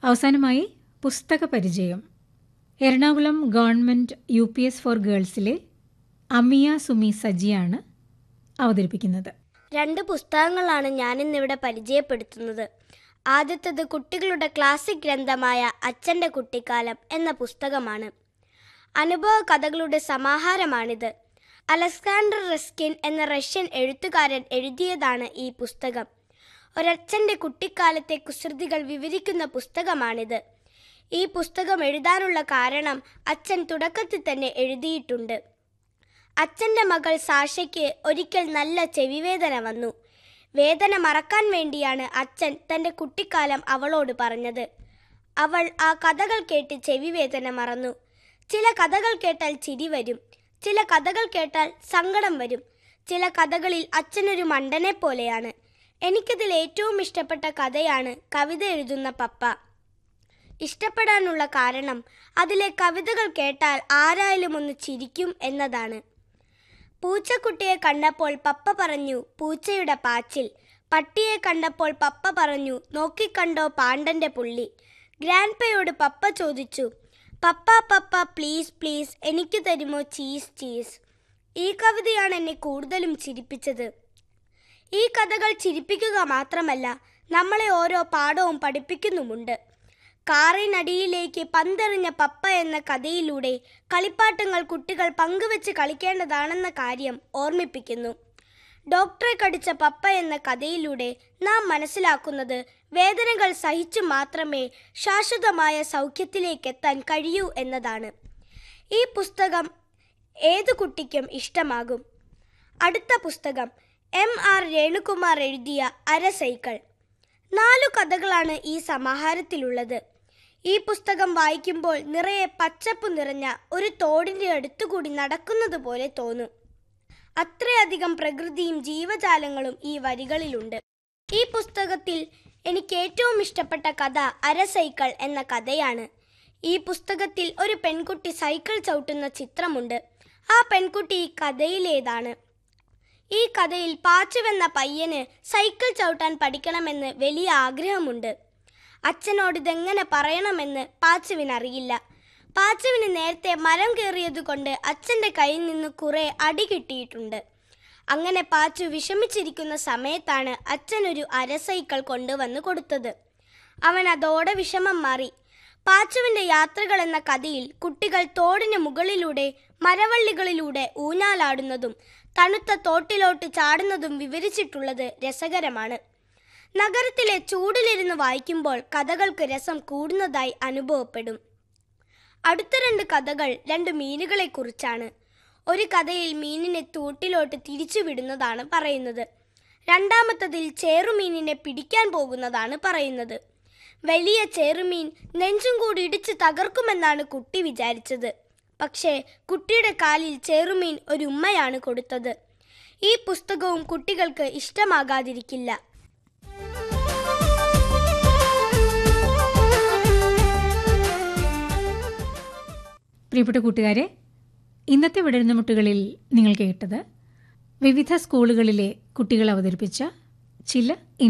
അവസാനമായി പുസ്തക പരിചയം Ernakulam government U P S four ഗേൾസിലെ അമിയ സുമി സജിയാണ് അവതരിപ്പിക്കുന്നത് രണ്ട് പുസ്തകങ്ങളാണ് ഞാനിന്നിവിടെ പരിചയപ്പെടുത്തുന്നത് ആദ്യത്തേത് കുട്ടികളുടെ ക്ലാസിക് ഗ്രന്ഥമായ അച്ഛൻ്റെ കുട്ടിക്കാലം എന്ന പുസ്തകമാണ് അനുഭവ കഥകളുടെ സമാഹാരമാണിത് അലക്സാണ്ടർ റെസ്കിൻ എന്ന റഷ്യൻ എഴുത്തുകാരൻ എഴുതിയതാണ് ഈ പുസ്തകം ഒരച്ഛൻ്റെ കുട്ടിക്കാലത്തെ കുസൃതികൾ വിവരിക്കുന്ന പുസ്തകമാണിത് ഈ പുസ്തകം എഴുതാനുള്ള കാരണം അച്ഛൻ തുടക്കത്തിൽ തന്നെ എഴുതിയിട്ടുണ്ട് അച്ഛൻ്റെ മകൾ സാഷയ്ക്ക് ഒരിക്കൽ നല്ല ചെവിവേദന വന്നു വേദന മറക്കാൻ വേണ്ടിയാണ് അച്ഛൻ തൻ്റെ കുട്ടിക്കാലം അവളോട് പറഞ്ഞത് അവൾ ആ കഥകൾ കേട്ട് ചെവിവേദന മറന്നു ചില കഥകൾ കേട്ടാൽ ചിരി വരും ചില കഥകൾ കേട്ടാൽ സങ്കടം വരും ചില കഥകളിൽ അച്ഛനൊരു മണ്ടനെ പോലെയാണ് എനിക്കതിൽ ഏറ്റവും ഇഷ്ടപ്പെട്ട കഥയാണ് കവിത എഴുതുന്ന പപ്പ ഇഷ്ടപ്പെടാനുള്ള കാരണം അതിലെ കവിതകൾ കേട്ടാൽ ആരായാലും ഒന്ന് ചിരിക്കും എന്നതാണ് പൂച്ചക്കുട്ടിയെ കണ്ടപ്പോൾ പപ്പ പറഞ്ഞു പൂച്ചയുടെ പാച്ചിൽ പട്ടിയെ കണ്ടപ്പോൾ പപ്പ പറഞ്ഞു നോക്കിക്കണ്ടോ പാണ്ടന്റെ പുള്ളി ഗ്രാൻഡ്പയോട് പപ്പ ചോദിച്ചു പപ്പ പപ്പ പ്ലീസ് പ്ലീസ് എനിക്ക് തരുമോ ചീസ് ചീസ് ഈ കവിതയാണ് എന്നെ കൂടുതലും ചിരിപ്പിച്ചത് ഈ കഥകൾ ചിരിപ്പിക്കുക മാത്രമല്ല നമ്മളെ ഓരോ പാഠവും പഠിപ്പിക്കുന്നുമുണ്ട് കാറിനടിയിലേക്ക് പന്തെറിഞ്ഞ പപ്പ എന്ന കഥയിലൂടെ കളിപ്പാട്ടങ്ങൾ കുട്ടികൾ പങ്കുവെച്ച് കളിക്കേണ്ടതാണെന്ന കാര്യം ഓർമ്മിപ്പിക്കുന്നു ഡോക്ടറെ കടിച്ച പപ്പ എന്ന കഥയിലൂടെ നാം മനസ്സിലാക്കുന്നത് വേദനകൾ സഹിച്ചു മാത്രമേ ശാശ്വതമായ സൗഖ്യത്തിലേക്ക് എത്താൻ കഴിയൂ എന്നതാണ് ഈ പുസ്തകം ഏതു കുട്ടിക്കും ഇഷ്ടമാകും അടുത്ത പുസ്തകം എം ആർ രേണുകുമാർ എഴുതിയ അര സൈക്കിൾ നാലു കഥകളാണ് ഈ സമാഹാരത്തിലുള്ളത് ഈ പുസ്തകം വായിക്കുമ്പോൾ നിറയെ പച്ചപ്പ് നിറഞ്ഞ ഒരു തോടിൻ്റെ അടുത്തുകൂടി നടക്കുന്നത് പോലെ തോന്നും അത്രയധികം പ്രകൃതിയും ജീവജാലങ്ങളും ഈ വരികളിലുണ്ട് ഈ പുസ്തകത്തിൽ എനിക്ക് ഏറ്റവും ഇഷ്ടപ്പെട്ട കഥ അര സൈക്കിൾ എന്ന കഥയാണ് ഈ പുസ്തകത്തിൽ ഒരു പെൺകുട്ടി സൈക്കിൾ ചവിട്ടുന്ന ചിത്രമുണ്ട് ആ പെൺകുട്ടി ഈ കഥയിലേതാണ് ഈ കഥയിൽ പാച്ചുവെന്ന പയ്യന് സൈക്കിൾ ചവിട്ടാൻ പഠിക്കണമെന്ന് വലിയ ആഗ്രഹമുണ്ട് അച്ഛനോട് ഇതെങ്ങനെ പറയണമെന്ന് പാച്ചുവിനറിയില്ല പാച്ചുവിന് നേരത്തെ മരം കയറിയതുകൊണ്ട് അച്ഛൻ്റെ കയ്യിൽ നിന്ന് കുറെ അടി കിട്ടിയിട്ടുണ്ട് അങ്ങനെ പാച്ചു വിഷമിച്ചിരിക്കുന്ന സമയത്താണ് അച്ഛനൊരു അര സൈക്കിൾ കൊണ്ടുവന്ന് കൊടുത്തത് അവൻ അതോടെ വിഷമം മാറി പാച്ചുവിൻ്റെ യാത്രകൾ എന്ന കഥയിൽ കുട്ടികൾ തോടിന് മുകളിലൂടെ മരവള്ളികളിലൂടെ ഊഞ്ഞാലാടുന്നതും തണുത്ത തോട്ടിലോട്ട് ചാടുന്നതും വിവരിച്ചിട്ടുള്ളത് രസകരമാണ് നഗരത്തിലെ ചൂടിലിരുന്ന് വായിക്കുമ്പോൾ കഥകൾക്ക് രസം കൂടുന്നതായി അനുഭവപ്പെടും അടുത്ത രണ്ട് കഥകൾ രണ്ട് മീനുകളെ കുറിച്ചാണ് ഒരു കഥയിൽ മീനിനെ തൂട്ടിലോട്ട് തിരിച്ചു വിടുന്നതാണ് പറയുന്നത് രണ്ടാമത്തതിൽ ചേറുമീനിനെ പിടിക്കാൻ പോകുന്നതാണ് പറയുന്നത് വലിയ ചേറുമീൻ നെഞ്ചും കൂടി ഇടിച്ച് തകർക്കുമെന്നാണ് കുട്ടി വിചാരിച്ചത് പക്ഷേ കുട്ടിയുടെ കാലിൽ ചേറുമീൻ ഒരു ഉമ്മയാണ് കൊടുത്തത് ഈ പുസ്തകവും കുട്ടികൾക്ക് ഇഷ്ടമാകാതിരിക്കില്ല പ്രിയപ്പെട്ട കൂട്ടുകാരെ ഇന്നത്തെ വിടരുന്നമുട്ടുകളിൽ നിങ്ങൾ കേട്ടത് വിവിധ സ്കൂളുകളിലെ കുട്ടികൾ അവതരിപ്പിച്ച ചില